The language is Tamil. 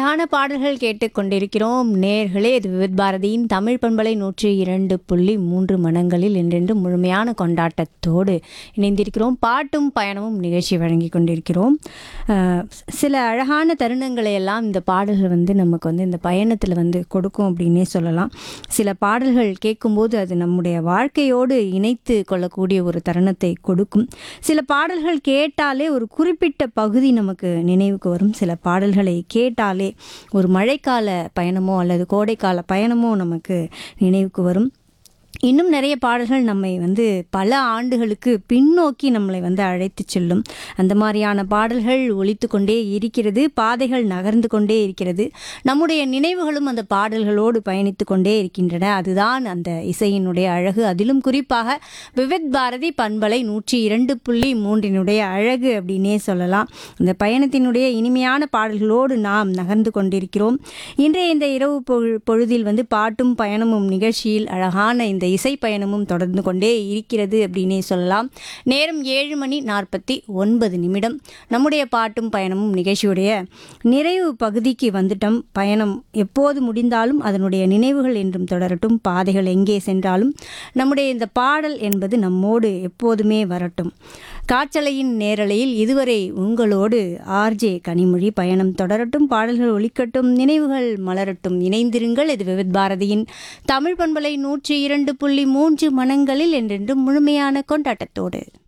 அழகான பாடல்கள் கேட்டுக்கொண்டிருக்கிறோம் நேர்களே இது விவித் பாரதியின் தமிழ் பண்பலை நூற்றி இரண்டு புள்ளி மூன்று மனங்களில் என்றென்று முழுமையான கொண்டாட்டத்தோடு இணைந்திருக்கிறோம் பாட்டும் பயணமும் நிகழ்ச்சி வழங்கி கொண்டிருக்கிறோம் அஹ், சில அழகான தருணங்களை எல்லாம் இந்த பாடல்கள் வந்து நமக்கு வந்து இந்த பயணத்தில் வந்து கொடுக்கும் அப்படின்னே சொல்லலாம் சில பாடல்கள் கேட்கும்போது அது நம்முடைய வாழ்க்கையோடு இணைத்து கொள்ளக்கூடிய ஒரு தருணத்தை கொடுக்கும் சில பாடல்கள் கேட்டாலே ஒரு குறிப்பிட்ட பகுதி நமக்கு நினைவுக்கு வரும் சில பாடல்களை கேட்டாலே ஒரு மழைக்கால பயணமோ அல்லது கோடைக்கால பயணமோ நமக்கு நினைவுக்கு வரும் இன்னும் நிறைய பாடல்கள் நம்மை வந்து பல ஆண்டுகளுக்கு பின்னோக்கி நம்மளை வந்து அழைத்து செல்லும் அந்த மாதிரியான பாடல்கள் ஒலித்து கொண்டே இருக்கிறது பாதைகள் நகர்ந்து கொண்டே இருக்கிறது நம்முடைய நினைவுகளும் அந்த பாடல்களோடு பயணித்து கொண்டே இருக்கின்றன அதுதான் அந்த இசையினுடைய அழகு அதிலும் குறிப்பாக விவித் பாரதி பண்பலை நூற்றி இரண்டு புள்ளி மூன்றினுடைய அழகு அப்படின்னே சொல்லலாம் இந்த பயணத்தினுடைய இனிமையான பாடல்களோடு நாம் நகர்ந்து கொண்டிருக்கிறோம் இன்றைய இந்த இரவு பொழு- பொழுதில் வந்து பாட்டும் பயணமும் நிகழ்ச்சியில் அழகான இந்த இசை பயணமும் தொடர்ந்து கொண்டே இருக்கிறது அப்படின்னே சொல்லலாம் நேரம் ஏழு மணி நாற்பத்தி ஒன்பது நிமிடம் நம்முடைய பாட்டும் பயணமும் நிகழ்ச்சியுடைய நிறைவு பகுதிக்கு வந்துட்டோம் பயணம் எப்போது முடிந்தாலும் அதனுடைய நினைவுகள் என்றும் தொடரட்டும் பாதைகள் எங்கே சென்றாலும் நம்முடைய இந்த பாடல் என்பது நம்மோடு எப்போதுமே வரட்டும் காற்றலையின் நேரலையில் இதுவரை உங்களோடு ஆர்ஜே கனிமொழி பயணம் தொடரட்டும் பாடல்கள் ஒலிக்கட்டும் நினைவுகள் மலரட்டும் இணைந்திருங்கள் இது விவித் பாரதியின் தமிழ் பண்பலை நூற்றி இரண்டு புள்ளி மூன்று மனங்களில் என்றென்றும் முழுமையான கொண்டாட்டத்தோடு